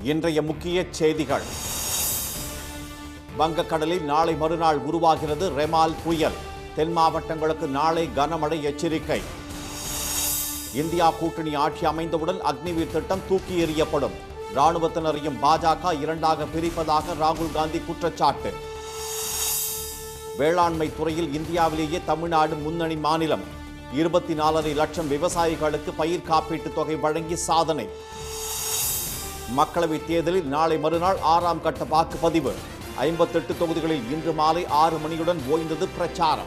இன்றைய முக்கிய செய்திகள் வங்கக்கடலில் நாளை மறுநாள் உருவாகிறது ரெமால் புயல் தென் மாவட்டங்களுக்கு நாளை கனமழை எச்சரிக்கை இந்தியா கூட்டணி ஆட்சி அமைந்தவுடன் அக்னிவீர் திட்டம் தூக்கி எறியப்படும் ராணுவத்தினரையும் பாஜக இரண்டாக பிரிப்பதாக ராகுல் காந்தி குற்றச்சாட்டு வேளாண்மை துறையில் இந்தியாவிலேயே தமிழ்நாடு முன்னணி மாநிலம் இருபத்தி நாலரை லட்சம் விவசாயிகளுக்கு பயிர் காப்பீட்டுத் தொகை வழங்கி சாதனை மக்களவைத் தேர்தலில் நாளை மறுநாள் ஆறாம் கட்ட வாக்குப்பதிவு ஐம்பத்தெட்டு தொகுதிகளில் இன்று மாலை ஆறு மணியுடன் ஓய்ந்தது பிரச்சாரம்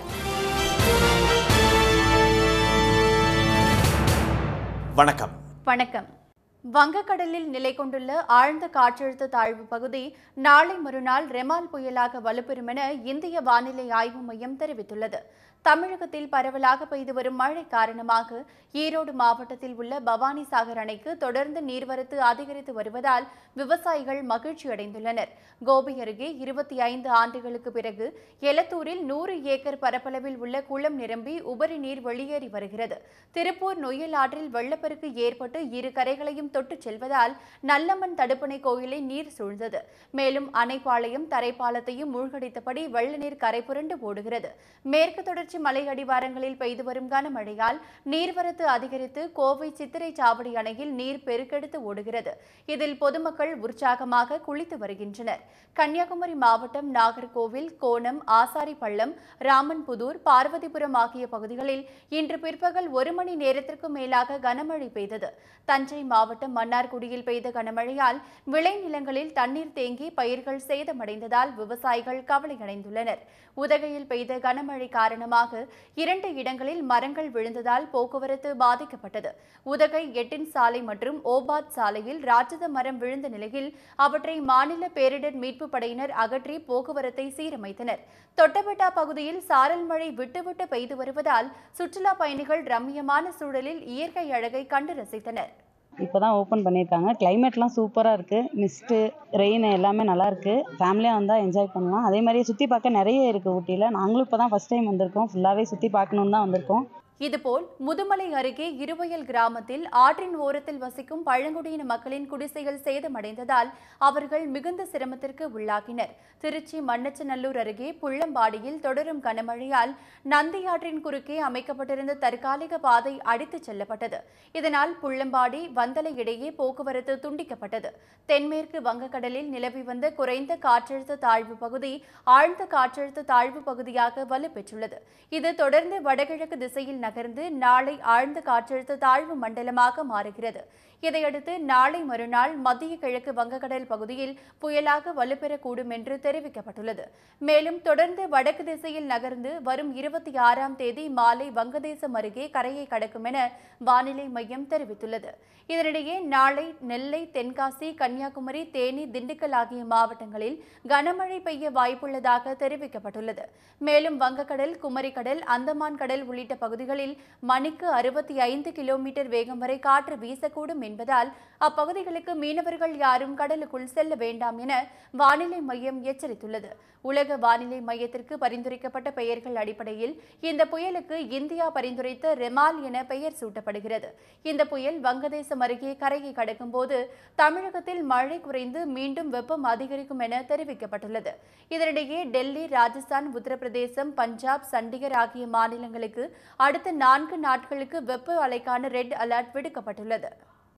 வணக்கம் வணக்கம் வங்கக்கடலில் நிலை கொண்டுள்ள ஆழ்ந்த காற்றழுத்த தாழ்வு பகுதி நாளை மறுநாள் ரெமால் புயலாக வலுப்பெறும் என இந்திய வானிலை ஆய்வு மையம் தெரிவித்துள்ளது தமிழகத்தில் பரவலாக பெய்து வரும் மழை காரணமாக ஈரோடு மாவட்டத்தில் உள்ள பவானி சாகர் அணைக்கு தொடர்ந்து நீர்வரத்து அதிகரித்து வருவதால் விவசாயிகள் மகிழ்ச்சி அடைந்துள்ளனர் கோபி அருகே இருபத்தி ஐந்து ஆண்டுகளுக்கு பிறகு எலத்தூரில் நூறு ஏக்கர் பரப்பளவில் உள்ள குளம் நிரம்பி உபரி நீர் வெளியேறி வருகிறது திருப்பூர் நொய்யல் ஆற்றில் வெள்ளப்பெருக்கு ஏற்பட்டு இரு கரைகளையும் தொட்டுச் செல்வதால் நல்லம்மன் தடுப்பணை கோயிலை நீர் சூழ்ந்தது மேலும் அணைப்பாளையம் தரைப்பாலத்தையும் மூழ்கடித்தபடி வெள்ள நீர் கரை புரண்டு ஓடுகிறது மேற்கு தொடர்ச்சி மலை அடிவாரங்களில் பெய்து வரும் கனமழையால் நீர்வரத்து அதிகரித்து கோவை சித்திரை சாவடி அணையில் நீர் பெருக்கெடுத்து ஓடுகிறது இதில் பொதுமக்கள் உற்சாகமாக குளித்து வருகின்றனர் கன்னியாகுமரி மாவட்டம் நாகர்கோவில் கோணம் ஆசாரிப்பள்ளம் ராமன்புதூர் பார்வதிபுரம் ஆகிய பகுதிகளில் இன்று பிற்பகல் ஒரு மணி நேரத்திற்கு மேலாக கனமழை பெய்தது தஞ்சை மாவட்டம் மன்னார்குடியில் பெய்த கனமழையால் விளைநிலங்களில் தண்ணீர் தேங்கி பயிர்கள் சேதமடைந்ததால் விவசாயிகள் கவலையடைந்துள்ளனர் உதகையில் பெய்த கனமழை காரணமாக இரண்டு இடங்களில் மரங்கள் விழுந்ததால் போக்குவரத்து பாதிக்கப்பட்டது உதகை எட்டின் சாலை மற்றும் ஓபாத் சாலையில் ராட்சத மரம் விழுந்த நிலையில் அவற்றை மாநில பேரிடர் மீட்பு படையினர் அகற்றி போக்குவரத்தை சீரமைத்தனர் தொட்டபெட்டா பகுதியில் சாரல் மழை விட்டுவிட்டு பெய்து வருவதால் சுற்றுலா பயணிகள் ரம்மியமான சூழலில் இயற்கை அழகை கண்டு ரசித்தனர் இப்போ தான் ஓப்பன் பண்ணியிருக்காங்க கிளைமேட்லாம் சூப்பராக இருக்குது மிஸ்ட்டு ரெயின் எல்லாமே நல்லா இருக்குது ஃபேமிலியாக வந்தால் என்ஜாய் பண்ணலாம் அதே மாதிரியே சுற்றி பார்க்க நிறைய இருக்குது ஊட்டியில் நாங்களும் இப்போ தான் ஃபஸ்ட் டைம் வந்திருக்கோம் ஃபுல்லாகவே சுற்றி பார்க்கணுன்னு தான் வந்திருக்கோம் இதுபோல் முதுமலை அருகே இருவயல் கிராமத்தில் ஆற்றின் ஓரத்தில் வசிக்கும் பழங்குடியின மக்களின் குடிசைகள் சேதமடைந்ததால் அவர்கள் மிகுந்த சிரமத்திற்கு உள்ளாகினர் திருச்சி மண்ணச்சநல்லூர் அருகே புள்ளம்பாடியில் தொடரும் கனமழையால் நந்தி ஆற்றின் குறுக்கே அமைக்கப்பட்டிருந்த தற்காலிக பாதை அடித்துச் செல்லப்பட்டது இதனால் புள்ளம்பாடி வந்தலை இடையே போக்குவரத்து துண்டிக்கப்பட்டது தென்மேற்கு வங்கக்கடலில் நிலவி வந்த குறைந்த காற்றழுத்த தாழ்வு பகுதி ஆழ்ந்த காற்றழுத்த தாழ்வு பகுதியாக வலுப்பெற்றுள்ளது இது தொடர்ந்து வடகிழக்கு திசையில் நகர்ந்து நாளை ஆழ்ந்த காற்றழுத்த தாழ்வு மண்டலமாக மாறுகிறது இதையடுத்து நாளை மறுநாள் மத்திய கிழக்கு வங்கக்கடல் பகுதியில் புயலாக வலுப்பெறக்கூடும் என்று தெரிவிக்கப்பட்டுள்ளது மேலும் தொடர்ந்து வடக்கு திசையில் நகர்ந்து வரும் இருபத்தி ஆறாம் தேதி மாலை வங்கதேசம் அருகே கரையை கடக்கும் என வானிலை மையம் தெரிவித்துள்ளது இதனிடையே நாளை நெல்லை தென்காசி கன்னியாகுமரி தேனி திண்டுக்கல் ஆகிய மாவட்டங்களில் கனமழை பெய்ய வாய்ப்புள்ளதாக தெரிவிக்கப்பட்டுள்ளது மேலும் வங்கக்கடல் குமரிக்கடல் அந்தமான் கடல் உள்ளிட்ட பகுதிகளில் மணிக்கு அறுபத்தி ஐந்து கிலோமீட்டர் வேகம் வரை காற்று வீசக்கூடும் என்பதால் அப்பகுதிகளுக்கு மீனவர்கள் யாரும் கடலுக்குள் செல்ல வேண்டாம் என வானிலை மையம் எச்சரித்துள்ளது உலக வானிலை மையத்திற்கு பரிந்துரைக்கப்பட்ட பெயர்கள் அடிப்படையில் இந்த புயலுக்கு இந்தியா பரிந்துரைத்த ரெமால் என பெயர் சூட்டப்படுகிறது இந்த புயல் வங்கதேசம் அருகே கரையை கடக்கும் போது தமிழகத்தில் மழை குறைந்து மீண்டும் வெப்பம் அதிகரிக்கும் என தெரிவிக்கப்பட்டுள்ளது இதனிடையே டெல்லி ராஜஸ்தான் உத்தரப்பிரதேசம் பஞ்சாப் சண்டிகர் ஆகிய மாநிலங்களுக்கு அடுத்த நான்கு நாட்களுக்கு வெப்ப அலைக்கான ரெட் அலர்ட் விடுக்கப்பட்டுள்ளது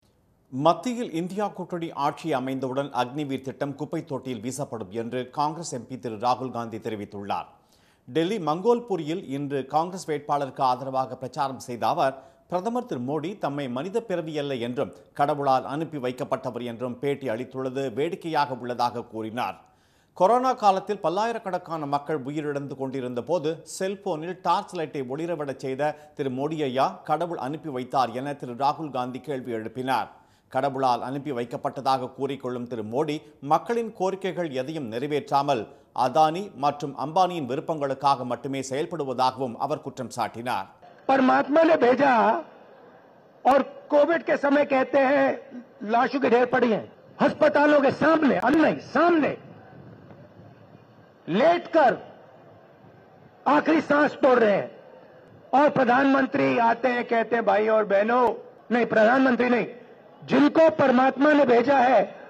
மத்தியில் இந்தியா கூட்டணி ஆட்சி அமைந்தவுடன் அக்னிவீர் திட்டம் குப்பை தொட்டியில் வீசப்படும் என்று காங்கிரஸ் எம்பி திரு ராகுல் காந்தி தெரிவித்துள்ளார் டெல்லி மங்கோல்புரியில் இன்று காங்கிரஸ் வேட்பாளருக்கு ஆதரவாக பிரச்சாரம் செய்த அவர் பிரதமர் திரு மோடி தம்மை மனித பிறவியல்ல என்றும் கடவுளால் அனுப்பி வைக்கப்பட்டவர் என்றும் பேட்டி அளித்துள்ளது வேடிக்கையாக உள்ளதாக கூறினார் கொரோனா காலத்தில் பல்லாயிரக்கணக்கான மக்கள் உயிரிழந்து கொண்டிருந்த போது செல்போனில் டார்ச் லைட்டை ஒளிரவிடச் செய்த திரு மோடி ஐயா கடவுள் அனுப்பி வைத்தார் என திரு ராகுல் காந்தி கேள்வி எழுப்பினார் கடவுளால் அனுப்பி வைக்கப்பட்டதாக கூறிக்கொள்ளும் திரு மோடி மக்களின் கோரிக்கைகள் எதையும் நிறைவேற்றாமல் அதானி மற்றும் அம்பானியின் விருப்பங்களுக்காக மட்டுமே செயல்படுவதாகவும் அவர் குற்றம் சாட்டினார் परमात्मा ने भेजा और कोविड के समय कहते हैं लाशों के ढेर पड़ी हैं अस्पतालों के सामने अन्य सामने लेटकर आखिरी सांस तोड़ रहे हैं और प्रधानमंत्री आते हैं कहते हैं भाई और बहनों नहीं प्रधानमंत्री नहीं जिनको परमात्मा ने भेजा है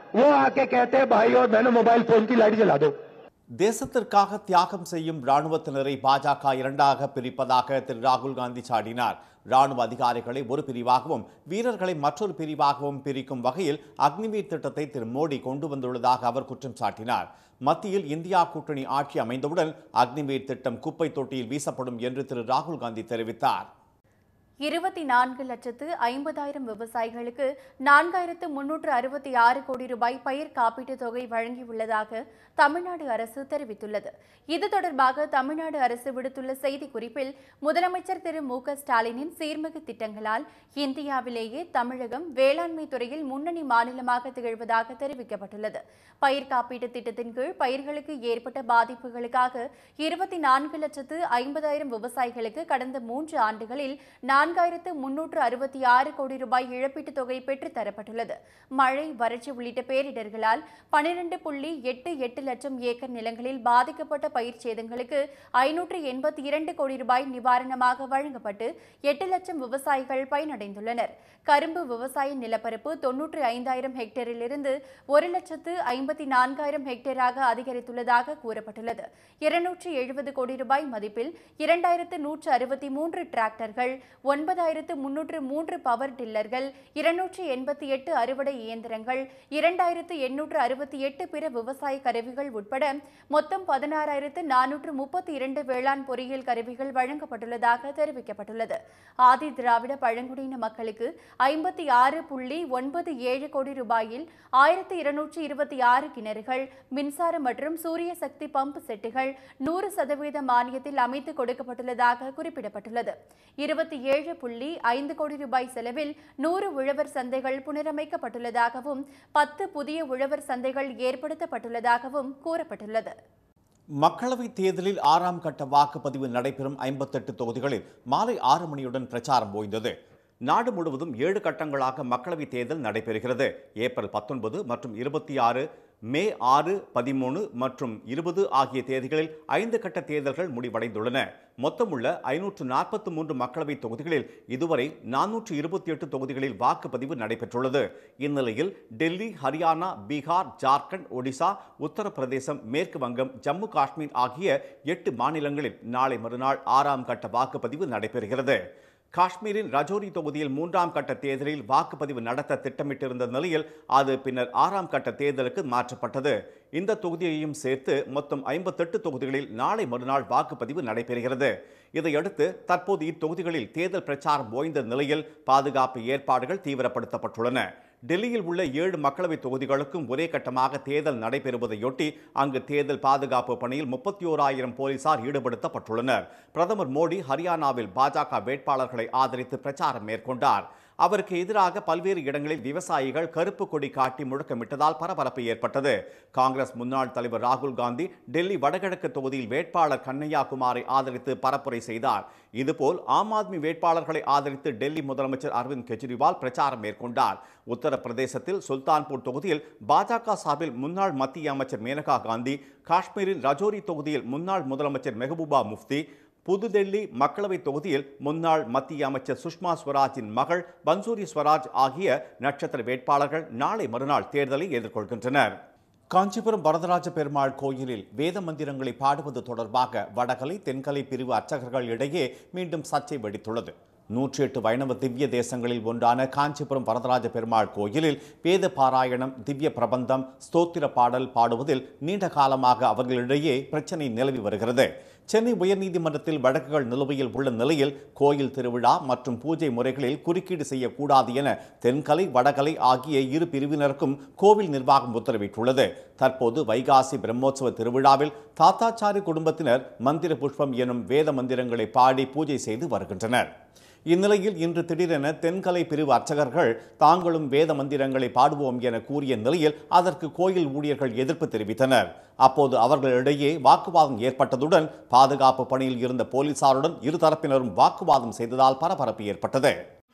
वो आके कहते हैं भाई और बहनों मोबाइल फोन की लाइट जला दो தேசத்திற்காக தியாகம் செய்யும் ராணுவத்தினரை பாஜக இரண்டாக பிரிப்பதாக திரு ராகுல் காந்தி சாடினார் ராணுவ அதிகாரிகளை ஒரு பிரிவாகவும் வீரர்களை மற்றொரு பிரிவாகவும் பிரிக்கும் வகையில் அக்னிவீர் திட்டத்தை திரு மோடி கொண்டு வந்துள்ளதாக அவர் குற்றம் சாட்டினார் மத்தியில் இந்தியா கூட்டணி ஆட்சி அமைந்தவுடன் அக்னிவீர் திட்டம் குப்பை தொட்டியில் வீசப்படும் என்று திரு ராகுல் காந்தி தெரிவித்தார் இருபத்தி நான்கு லட்சத்து ஐம்பதாயிரம் விவசாயிகளுக்கு நான்காயிரத்து முன்னூற்று அறுபத்தி ஆறு கோடி ரூபாய் பயிர் காப்பீட்டுத் தொகை வழங்கியுள்ளதாக தமிழ்நாடு அரசு தெரிவித்துள்ளது இது தொடர்பாக தமிழ்நாடு அரசு விடுத்துள்ள செய்திக்குறிப்பில் முதலமைச்சர் திரு மு க ஸ்டாலினின் சீர்மிகு திட்டங்களால் இந்தியாவிலேயே தமிழகம் வேளாண்மை துறையில் முன்னணி மாநிலமாக திகழ்வதாக தெரிவிக்கப்பட்டுள்ளது பயிர் காப்பீட்டு திட்டத்தின் கீழ் பயிர்களுக்கு ஏற்பட்ட பாதிப்புகளுக்காக இருபத்தி நான்கு லட்சத்து ஐம்பதாயிரம் விவசாயிகளுக்கு கடந்த மூன்று ஆண்டுகளில் நான்காயிரத்து முன்னூற்று அறுபத்தி ஆறு கோடி ரூபாய் இழப்பீட்டுத் தொகை பெற்றுத் தரப்பட்டுள்ளது மழை வறட்சி உள்ளிட்ட பேரிடர்களால் பனிரெண்டு புள்ளி எட்டு எட்டு லட்சம் ஏக்கர் நிலங்களில் பாதிக்கப்பட்ட பயிர் சேதங்களுக்கு ஐநூற்று எண்பத்தி இரண்டு கோடி ரூபாய் நிவாரணமாக வழங்கப்பட்டு எட்டு லட்சம் விவசாயிகள் பயனடைந்துள்ளனர் கரும்பு விவசாய நிலப்பரப்பு தொன்னூற்று ஐந்தாயிரம் ஹெக்டேரிலிருந்து ஒரு லட்சத்து ஐம்பத்தி நான்காயிரம் ஹெக்டேராக அதிகரித்துள்ளதாக கூறப்பட்டுள்ளது இருநூற்று எழுபது கோடி ரூபாய் மதிப்பில் இரண்டாயிரத்து நூற்று அறுபத்தி மூன்று டிராக்டர்கள் ஒன்பதாயிரத்து முன்னூற்று மூன்று பவர் டில்லர்கள் இருநூற்று எண்பத்தி எட்டு அறுவடை இயந்திரங்கள் இரண்டாயிரத்து எண்ணூற்று அறுபத்தி எட்டு பிற விவசாய கருவிகள் உட்பட மொத்தம் பதினாறாயிரத்து நானூற்று முப்பத்தி இரண்டு வேளாண் பொறியியல் கருவிகள் வழங்கப்பட்டுள்ளதாக தெரிவிக்கப்பட்டுள்ளது ஆதி திராவிட பழங்குடியின மக்களுக்கு ஐம்பத்தி ஆறு புள்ளி ஒன்பது ஏழு கோடி ரூபாயில் ஆயிரத்து இருநூற்று இருபத்தி ஆறு கிணறுகள் மின்சாரம் மற்றும் சூரிய சக்தி பம்ப் செட்டுகள் நூறு சதவீத மானியத்தில் அமைத்து கொடுக்கப்பட்டுள்ளதாக குறிப்பிடப்பட்டுள்ளது இருபத்தி ஏழு புள்ளி ஐந்து கோடி ரூபாய் செலவில் நூறு உழவர் சந்தைகள் புனரமைக்கப்பட்டுள்ளதாகவும் பத்து புதிய உழவர் சந்தைகள் ஏற்படுத்தப்பட்டுள்ளதாகவும் கூறப்பட்டுள்ளது மக்களவைத் தேர்தலில் ஆறாம் கட்ட வாக்குப்பதிவு நடைபெறும் ஐம்பத்தெட்டு தொகுதிகளில் மாலை ஆறு மணியுடன் பிரச்சாரம் ஓய்ந்தது நாடு முழுவதும் ஏழு கட்டங்களாக மக்களவைத் தேர்தல் நடைபெறுகிறது ஏப்ரல் பத்தொன்பது மற்றும் இருபத்தி ஆறு மே ஆறு பதிமூணு மற்றும் இருபது ஆகிய தேதிகளில் ஐந்து கட்ட தேர்தல்கள் முடிவடைந்துள்ளன மொத்தமுள்ள ஐநூற்று நாற்பத்தி மூன்று மக்களவைத் தொகுதிகளில் இதுவரை நானூற்று இருபத்தி எட்டு தொகுதிகளில் வாக்குப்பதிவு நடைபெற்றுள்ளது இந்நிலையில் டெல்லி ஹரியானா பீகார் ஜார்க்கண்ட் ஒடிசா உத்தரப்பிரதேசம் மேற்கு வங்கம் ஜம்மு காஷ்மீர் ஆகிய எட்டு மாநிலங்களில் நாளை மறுநாள் ஆறாம் கட்ட வாக்குப்பதிவு நடைபெறுகிறது காஷ்மீரின் ரஜோரி தொகுதியில் மூன்றாம் கட்ட தேர்தலில் வாக்குப்பதிவு நடத்த திட்டமிட்டிருந்த நிலையில் அது பின்னர் ஆறாம் கட்ட தேர்தலுக்கு மாற்றப்பட்டது இந்த தொகுதியையும் சேர்த்து மொத்தம் ஐம்பத்தெட்டு தொகுதிகளில் நாளை மறுநாள் வாக்குப்பதிவு நடைபெறுகிறது இதையடுத்து தற்போது இத்தொகுதிகளில் தேர்தல் பிரச்சாரம் ஓய்ந்த நிலையில் பாதுகாப்பு ஏற்பாடுகள் தீவிரப்படுத்தப்பட்டுள்ளன டெல்லியில் உள்ள ஏழு மக்களவைத் தொகுதிகளுக்கும் ஒரே கட்டமாக தேர்தல் நடைபெறுவதையொட்டி அங்கு தேர்தல் பாதுகாப்பு பணியில் முப்பத்தி ஓராயிரம் போலீசார் ஈடுபடுத்தப்பட்டுள்ளனர் பிரதமர் மோடி ஹரியானாவில் பாஜக வேட்பாளர்களை ஆதரித்து பிரச்சாரம் மேற்கொண்டார் அவருக்கு எதிராக பல்வேறு இடங்களில் விவசாயிகள் கருப்பு கொடி காட்டி முழக்கமிட்டதால் பரபரப்பு ஏற்பட்டது காங்கிரஸ் முன்னாள் தலைவர் ராகுல் காந்தி டெல்லி வடகிழக்கு தொகுதியில் வேட்பாளர் கண்ணையா குமாரை ஆதரித்து பரப்புரை செய்தார் இதுபோல் ஆம் ஆத்மி வேட்பாளர்களை ஆதரித்து டெல்லி முதலமைச்சர் அரவிந்த் கெஜ்ரிவால் பிரச்சாரம் மேற்கொண்டார் உத்தரப்பிரதேசத்தில் சுல்தான்பூர் தொகுதியில் பாஜக சார்பில் முன்னாள் மத்திய அமைச்சர் மேனகா காந்தி காஷ்மீரில் ரஜோரி தொகுதியில் முன்னாள் முதலமைச்சர் மெஹபூபா முஃப்தி புதுடெல்லி மக்களவைத் தொகுதியில் முன்னாள் மத்திய அமைச்சர் சுஷ்மா ஸ்வராஜின் மகள் பன்சூரி ஸ்வராஜ் ஆகிய நட்சத்திர வேட்பாளர்கள் நாளை மறுநாள் தேர்தலை எதிர்கொள்கின்றனர் காஞ்சிபுரம் வரதராஜ பெருமாள் கோயிலில் வேத மந்திரங்களை பாடுவது தொடர்பாக வடகலை தென்கலை பிரிவு அர்ச்சகர்கள் இடையே மீண்டும் சர்ச்சை வெடித்துள்ளது நூற்றி எட்டு வைணவ திவ்ய தேசங்களில் ஒன்றான காஞ்சிபுரம் வரதராஜ பெருமாள் கோயிலில் வேத பாராயணம் திவ்ய பிரபந்தம் ஸ்தோத்திர பாடல் பாடுவதில் நீண்ட காலமாக அவர்களிடையே பிரச்சனை நிலவி வருகிறது சென்னை உயர்நீதிமன்றத்தில் வழக்குகள் நிலுவையில் உள்ள நிலையில் கோயில் திருவிழா மற்றும் பூஜை முறைகளில் குறுக்கீடு செய்யக்கூடாது என தென்கலை வடகலை ஆகிய இரு பிரிவினருக்கும் கோவில் நிர்வாகம் உத்தரவிட்டுள்ளது தற்போது வைகாசி பிரம்மோற்சவ திருவிழாவில் தாத்தாச்சாரி குடும்பத்தினர் மந்திர புஷ்பம் எனும் வேத மந்திரங்களை பாடி பூஜை செய்து வருகின்றனர் இந்நிலையில் இன்று திடீரென தென்கலை பிரிவு அர்ச்சகர்கள் தாங்களும் வேத மந்திரங்களை பாடுவோம் என கூறிய நிலையில் அதற்கு கோயில் ஊழியர்கள் எதிர்ப்பு தெரிவித்தனர் அப்போது அவர்களிடையே வாக்குவாதம் ஏற்பட்டதுடன் பாதுகாப்பு பணியில் இருந்த போலீசாருடன் இருதரப்பினரும் வாக்குவாதம் செய்ததால் பரபரப்பு ஏற்பட்டது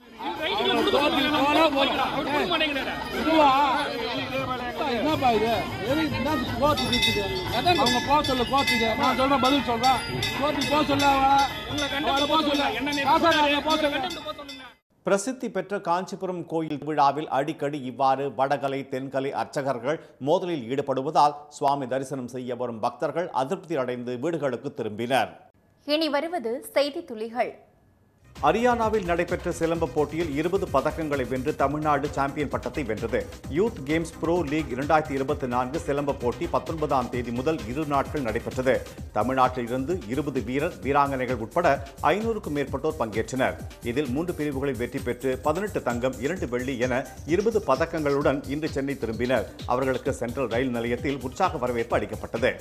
என்னப்பா இது எதுக்கு என்ன கோர்ட்டுக்கு இருக்குது அவங்க போக சொல்ல கோர்ட்டுக்கு நான் சொல்றேன் பதில் சொல்றேன் கோர்ட்டுக்கு போக சொல்ல அவளை அவளை போக சொல்ல காசாங்க போக சொல்ல பிரசித்தி பெற்ற காஞ்சிபுரம் கோயில் விழாவில் அடிக்கடி இவ்வாறு வடகலை தென்கலை அர்ச்சகர்கள் மோதலில் ஈடுபடுவதால் சுவாமி தரிசனம் செய்ய வரும் பக்தர்கள் அதிருப்தி அடைந்து வீடுகளுக்கு திரும்பினர் இனி வருவது செய்தி துளிகள் ஹரியானாவில் நடைபெற்ற சிலம்ப போட்டியில் இருபது பதக்கங்களை வென்று தமிழ்நாடு சாம்பியன் பட்டத்தை வென்றது யூத் கேம்ஸ் ப்ரோ லீக் இரண்டாயிரத்தி இருபத்தி நான்கு சிலம்ப போட்டி பத்தொன்பதாம் தேதி முதல் இரு நாட்கள் நடைபெற்றது தமிழ்நாட்டில் இருந்து இருபது வீரர் வீராங்கனைகள் உட்பட ஐநூறுக்கும் மேற்பட்டோர் பங்கேற்றனர் இதில் மூன்று பிரிவுகளில் வெற்றி பெற்று பதினெட்டு தங்கம் இரண்டு வெள்ளி என இருபது பதக்கங்களுடன் இன்று சென்னை திரும்பினர் அவர்களுக்கு சென்ட்ரல் ரயில் நிலையத்தில் உற்சாக வரவேற்பு அளிக்கப்பட்டது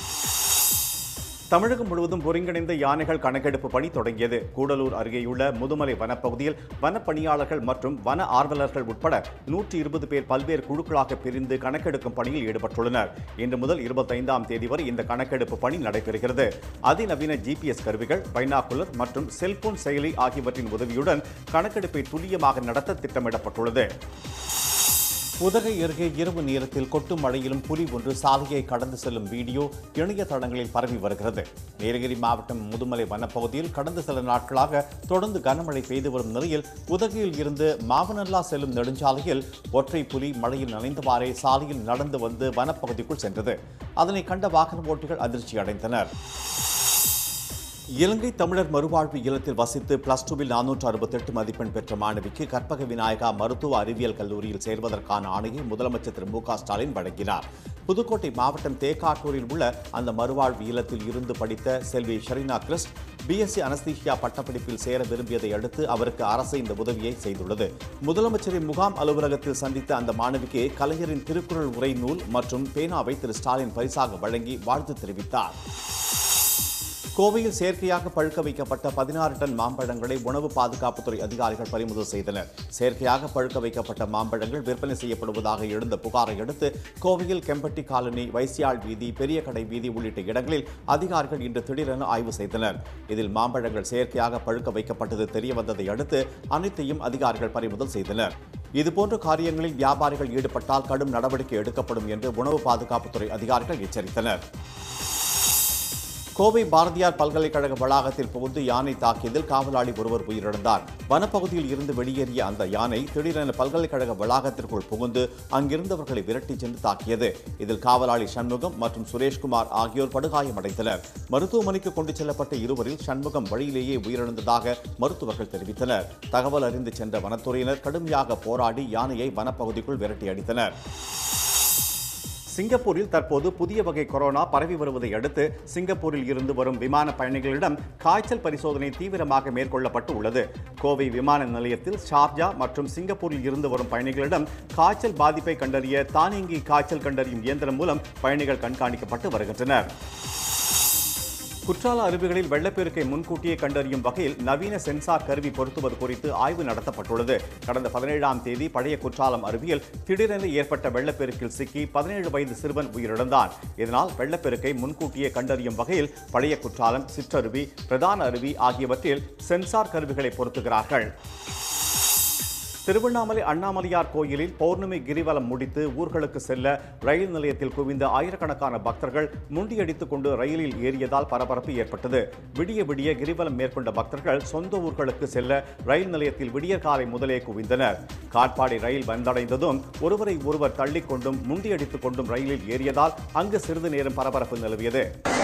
தமிழகம் முழுவதும் ஒருங்கிணைந்த யானைகள் கணக்கெடுப்பு பணி தொடங்கியது கூடலூர் அருகேயுள்ள முதுமலை வனப்பகுதியில் வனப்பணியாளர்கள் மற்றும் வன ஆர்வலர்கள் உட்பட நூற்றி இருபது பேர் பல்வேறு குழுக்களாக பிரிந்து கணக்கெடுக்கும் பணியில் ஈடுபட்டுள்ளனர் இன்று முதல் இருபத்தைந்தாம் தேதி வரை இந்த கணக்கெடுப்பு பணி நடைபெறுகிறது அதிநவீன ஜிபிஎஸ் கருவிகள் பைனாக்குலர் மற்றும் செல்போன் செயலி ஆகியவற்றின் உதவியுடன் கணக்கெடுப்பை துல்லியமாக நடத்த திட்டமிடப்பட்டுள்ளது உதகை அருகே இரவு நேரத்தில் கொட்டும் மழையிலும் புலி ஒன்று சாலையை கடந்து செல்லும் வீடியோ இணையதளங்களில் பரவி வருகிறது நீலகிரி மாவட்டம் முதுமலை வனப்பகுதியில் கடந்த சில நாட்களாக தொடர்ந்து கனமழை பெய்து வரும் நிலையில் உதகையில் இருந்து மாவனல்லா செல்லும் நெடுஞ்சாலையில் ஒற்றை புலி மழையில் நனைந்தவாறே சாலையில் நடந்து வந்து வனப்பகுதிக்குள் சென்றது அதனை கண்ட வாகன ஓட்டிகள் அதிர்ச்சி அடைந்தனர் இலங்கை தமிழர் மறுவாழ்வு இல்லத்தில் வசித்து பிளஸ் டூவில் நானூற்று அறுபத்தெட்டு மதிப்பெண் பெற்ற மாணவிக்கு கற்பக விநாயகா மருத்துவ அறிவியல் கல்லூரியில் சேர்வதற்கான ஆணையை முதலமைச்சர் திரு மு க ஸ்டாலின் வழங்கினார் புதுக்கோட்டை மாவட்டம் தேக்காட்டூரில் உள்ள அந்த மறுவாழ்வு இல்லத்தில் இருந்து படித்த Selvi Shareena Christ BSc anaesthesia பட்டப்படிப்பில் சேர விரும்பியதை அடுத்து அவருக்கு அரசு இந்த உதவியை செய்துள்ளது முதலமைச்சரின் முகாம் அலுவலகத்தில் சந்தித்த அந்த மாணவிக்கு கலைஞரின் திருக்குறள் உரை நூல் மற்றும் பேனாவை திரு ஸ்டாலின் பரிசாக வழங்கி வாழ்த்து தெரிவித்தார் கோவையில் செயற்கையாக பழுக்க வைக்கப்பட்ட பதினாறு டன் மாம்பழங்களை உணவு பாதுகாப்புத்துறை அதிகாரிகள் பறிமுதல் செய்தனர் செயற்கையாக பழுக்க வைக்கப்பட்ட மாம்பழங்கள் விற்பனை செய்யப்படுவதாக எழுந்த புகாரை அடுத்து கோவையில் கெம்பட்டி காலனி வைசியாள் வீதி பெரிய கடை வீதி உள்ளிட்ட இடங்களில் அதிகாரிகள் இன்று திடீரென ஆய்வு செய்தனர் இதில் மாம்பழங்கள் செயற்கையாக பழுக்க வைக்கப்பட்டது தெரியவந்ததை அடுத்து அனைத்தையும் அதிகாரிகள் பறிமுதல் செய்தனர் இதுபோன்ற காரியங்களில் வியாபாரிகள் ஈடுபட்டால் கடும் நடவடிக்கை எடுக்கப்படும் என்று உணவு பாதுகாப்புத்துறை அதிகாரிகள் எச்சரித்தனர் கோவை பாரதியார் பல்கலைக்கழக வளாகத்தில் புகுந்து யானை தாக்கியதில் காவலாளி ஒருவர் உயிரிழந்தார் வனப்பகுதியில் இருந்து வெளியேறிய அந்த யானை திடீரென பல்கலைக்கழக வளாகத்திற்குள் புகுந்து அங்கிருந்தவர்களை விரட்டிச் சென்று தாக்கியது இதில் காவலாளி சண்முகம் மற்றும் சுரேஷ்குமார் ஆகியோர் படுகாயமடைந்தனர் மருத்துவமனைக்கு கொண்டு செல்லப்பட்ட இருவரில் சண்முகம் வழியிலேயே உயிரிழந்ததாக மருத்துவர்கள் தெரிவித்தனர் தகவல் அறிந்து சென்ற வனத்துறையினர் கடுமையாக போராடி யானையை வனப்பகுதிக்குள் விரட்டி அடித்தனர் சிங்கப்பூரில் தற்போது புதிய வகை கொரோனா பரவி வருவதை அடுத்து சிங்கப்பூரில் இருந்து வரும் விமான பயணிகளிடம் காய்ச்சல் பரிசோதனை தீவிரமாக மேற்கொள்ளப்பட்டு உள்ளது கோவை விமான நிலையத்தில் ஷார்ஜா மற்றும் சிங்கப்பூரில் இருந்து வரும் பயணிகளிடம் காய்ச்சல் பாதிப்பை கண்டறிய தானியங்கி காய்ச்சல் கண்டறியும் இயந்திரம் மூலம் பயணிகள் கண்காணிக்கப்பட்டு வருகின்றனர் குற்றால அருவிகளில் வெள்ளப்பெருக்கை முன்கூட்டியே கண்டறியும் வகையில் நவீன சென்சார் கருவி பொருத்துவது குறித்து ஆய்வு நடத்தப்பட்டுள்ளது கடந்த பதினேழாம் தேதி பழைய குற்றாலம் அருவியில் திடீரென ஏற்பட்ட வெள்ளப்பெருக்கில் சிக்கி பதினேழு வயது சிறுவன் உயிரிழந்தான் இதனால் வெள்ளப்பெருக்கை முன்கூட்டியே கண்டறியும் வகையில் பழைய குற்றாலம் சிற்றருவி பிரதான அருவி ஆகியவற்றில் சென்சார் கருவிகளை பொருத்துகிறார்கள் திருவண்ணாமலை அண்ணாமலையார் கோயிலில் பௌர்ணமி கிரிவலம் முடித்து ஊர்களுக்கு செல்ல ரயில் நிலையத்தில் குவிந்த ஆயிரக்கணக்கான பக்தர்கள் முண்டியடித்துக் கொண்டு ரயிலில் ஏறியதால் பரபரப்பு ஏற்பட்டது விடிய விடிய கிரிவலம் மேற்கொண்ட பக்தர்கள் சொந்த ஊர்களுக்கு செல்ல ரயில் நிலையத்தில் விடியற் காலை முதலே குவிந்தனர் காட்பாடி ரயில் வந்தடைந்ததும் ஒருவரை ஒருவர் தள்ளிக்கொண்டும் முண்டியடித்துக் கொண்டும் ரயிலில் ஏறியதால் அங்கு சிறிது நேரம் பரபரப்பு நிலவியது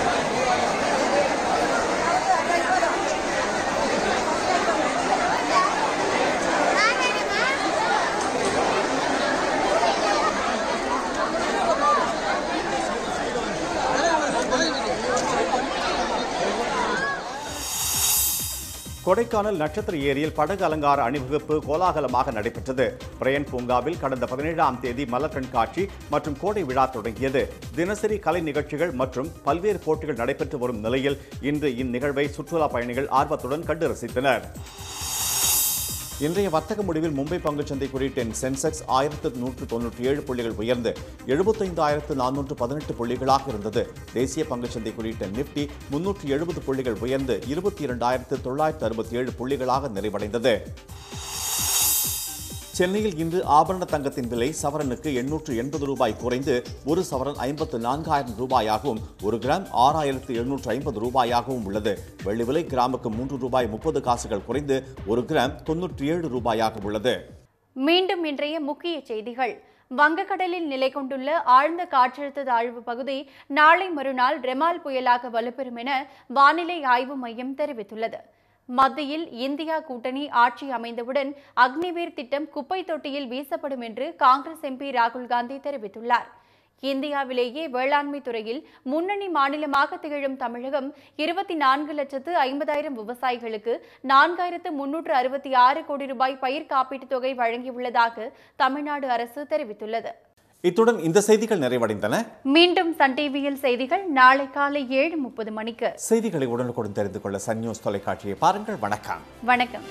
கொடைக்கானல் நட்சத்திர ஏரியில் படகு அலங்கார அணிவகுப்பு கோலாகலமாக நடைபெற்றது பிரையன் பூங்காவில் கடந்த பதினேழாம் தேதி மலர் கண்காட்சி மற்றும் கோடை விழா தொடங்கியது தினசரி கலை நிகழ்ச்சிகள் மற்றும் பல்வேறு போட்டிகள் நடைபெற்று வரும் நிலையில் இன்று இந்நிகழ்வை சுற்றுலா பயணிகள் ஆர்வத்துடன் கண்டு ரசித்தனர் இன்றைய வர்த்தக முடிவில் மும்பை பங்குச்சந்தை குறித்த சென்செக்ஸ் ஆயிரத்து நூற்று தொன்னூற்றி ஏழு புள்ளிகள் உயர்ந்து எழுபத்தைந்தாயிரத்து நானூற்று பதினெட்டு புள்ளிகளாக இருந்தது தேசிய பங்குச்சந்தை குறித்த நிப்டி முன்னூற்று எழுபது புள்ளிகள் உயர்ந்து இருபத்தி இரண்டாயிரத்து தொள்ளாயிரத்து அறுபத்தி ஏழு புள்ளிகளாக நிறைவடைந்தது சென்னையில் இன்று ஆபரண தங்கத்தின் விலை சவரனுக்கு எண்ணூற்று எண்பது ரூபாய் குறைந்து ஒரு சவரன் ஐம்பத்து நான்காயிரம் ரூபாயாகவும் ஒரு கிராம் ஆறாயிரத்து எழுநூற்று ஐம்பது ரூபாயாகவும் உள்ளது வெள்ளி விலை கிராமுக்கு மூன்று ரூபாய் முப்பது காசுகள் குறைந்து ஒரு கிராம் தொன்னூற்றி ஏழு ரூபாயாக உள்ளது மீண்டும் இன்றைய முக்கிய செய்திகள் வங்கக்கடலில் நிலை கொண்டுள்ள ஆழ்ந்த காற்றழுத்த தாழ்வு பகுதி நாளை மறுநாள் ரெமால் புயலாக வலுப்பெறும் என வானிலை ஆய்வு மையம் தெரிவித்துள்ளது மத்தியில் இந்தியா கூட்டணி ஆட்சி அமைந்தவுடன் அக்னிவீர் திட்டம் குப்பை தொட்டியில் வீசப்படும் என்று காங்கிரஸ் எம்பி ராகுல் காந்தி தெரிவித்துள்ளார் இந்தியாவிலேயே வேளாண்மை துறையில் முன்னணி மாநிலமாக திகழும் தமிழகம் இருபத்தி நான்கு லட்சத்து ஐம்பதாயிரம் விவசாயிகளுக்கு நான்காயிரத்து முன்னூற்று அறுபத்தி ஆறு கோடி ரூபாய் பயிர் காப்பீட்டுத் தொகை வழங்கியுள்ளதாக தமிழ்நாடு அரசு தெரிவித்துள்ளது இத்துடன் இந்த செய்திகள் நிறைவடைந்தன மீண்டும் சன் டிவியில் செய்திகள் நாளை காலை ஏழு முப்பது மணிக்கு செய்திகளை உடனுக்குடன் தெரிந்து கொள்ள சன் நியூஸ் தொலைக்காட்சியை பாருங்கள் வணக்கம் வணக்கம்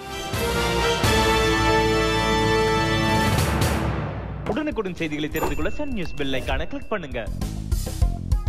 உடனுக்குடன் செய்திகளை தெரிந்து கொள்ள சன் நியூஸ் பெல் ஐகானை கிளிக் பண்ணுங்க